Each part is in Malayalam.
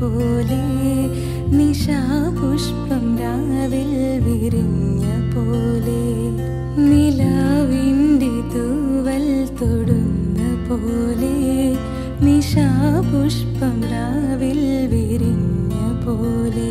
പോലെ നിശാപുഷ്പം രാവിൽ വിരിഞ്ഞ പോലെ നിലാവിൻ്റെ തൂവൽ തൊടുന്ന പോലെ നിശാപുഷ്പം രാവിൽ വിരിഞ്ഞ പോലെ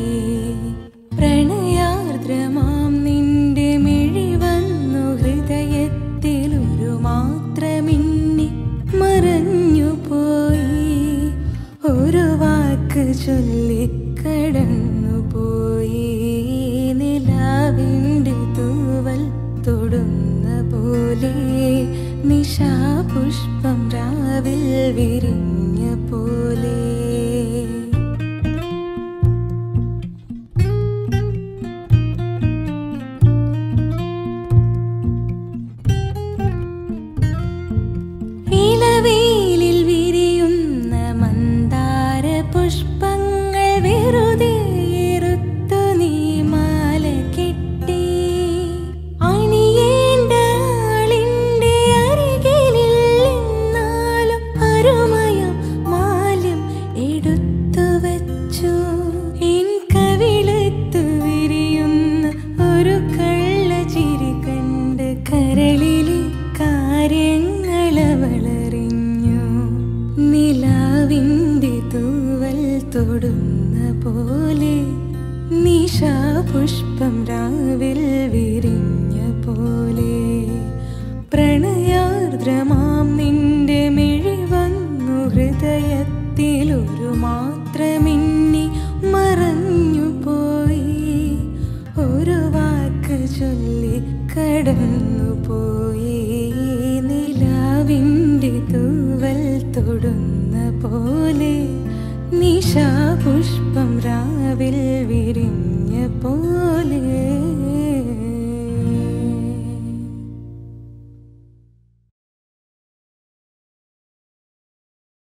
പ്രണയാർദ്രമാം നിന്റെ മിഴി വന്നു ഹൃദയത്തിൽ ഒരു മാത്രമിന്നി മറഞ്ഞു പോയി ഒരു വാക്ക് ചൊല്ലി കടന്നു പോയി നിലാവിൻ്റെ തൂവൽ തൊടുന്ന പോലെ നിശാപുഷ്പം രാവിൽ വിരിഞ്ഞ പോലെ ഇലവേലിൽ വിരിയുന്ന മന്ദാര പുഷ്പങ്ങൾ വെറുതെ എറുത്തു നീ മാല കെട്ടി അണിയേണ്ട ആളിന്റെ അരികിലില്ലെന്നാലും അരുമയം മാലും എടുത്തു വച്ചു എൻ കവിളത്തു വിരിയുന്ന ഒരു കള്ളചിരി കണ്ട് കരളിലെ കാര്യങ്ങൾ അവളറിഞ്ഞു നിലാവിൻ്റെ തൂവൽ തൊടുന്ന പോലെ നിശാപുഷ്പം രാവിൽ വിരിഞ്ഞ പോലെ പ്രണയാർദ്രമാം നിന്റെ മിഴി വന്നു ഹൃദയത്തിൽ ഒരു മാത്രമിന്നി മറഞ്ഞു പോയി ഒരു വാക്ക് ചൊല്ലി കടന്നു പോയി നിലാവിൻ്റെ തൂവൽ തൊടുന്ന പോലെ നിശാപു